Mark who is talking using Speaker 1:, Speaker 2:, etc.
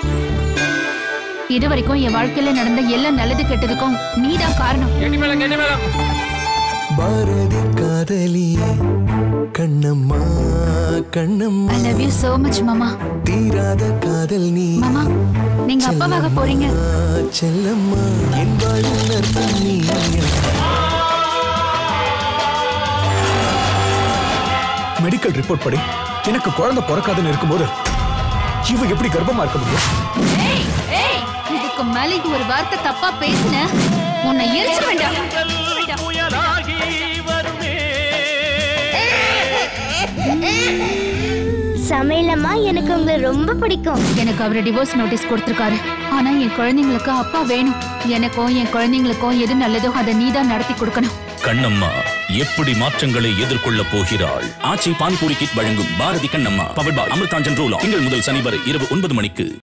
Speaker 1: இது வரைக்கும் என் வாழ்க்கையில நடந்த எல்லா நல்லது கெட்டதுக்கும் நீதான் காரணம்
Speaker 2: கெட்டி மேளம் கெட்டி மேளம்
Speaker 3: பாரதி காதலியே Kannamma Kannamma
Speaker 1: I love you so much மாமா
Speaker 3: தீராத காதல் நீ
Speaker 1: மாமா நீங்க அப்பாவாக போறீங்க
Speaker 3: செல்லம்மா என் வாழ்வில் அர்த்தம் நீ
Speaker 4: மெடிக்கல் ரிப்போர்ட் படி எனக்கு குழந்தை பிறக்காதுன்னு இருக்கும்போது இவ எப்படி கர்ப்பமா இருக்க முடியும்
Speaker 1: ஏய், ஏய், இதுக்கு மேல இது ஒரு வார்த்தை தப்பா பேசுன உன்னை எரிச்சு வேண்டாம்
Speaker 5: சமையலம்மா எனக்கு உங்களை ரொம்ப பிடிக்கும்
Speaker 1: எனக்கு அவரு டிவோர்ஸ் நோட்டீஸ் கொடுத்திருக்காரு ஆனா என் குழந்தைங்களுக்கு அப்பா வேணும் எனக்கும் என் குழந்தைங்களுக்கும் எது நல்லதோ அதை நீதான் நடத்தி கொடுக்கணும்
Speaker 6: கண்ணம்மா எப்படி மாற்றங்களை எதிர்கொள்ளப் போகிறாள் ஆச்சி பானிபூரி கிட் வழங்கும் பாரதி கண்ணம்மா பவர் பாய் அமிர்தாஞ்சன் ரோலா திங்கள் முதல் சனி வரை இரவு ஒன்பது மணிக்கு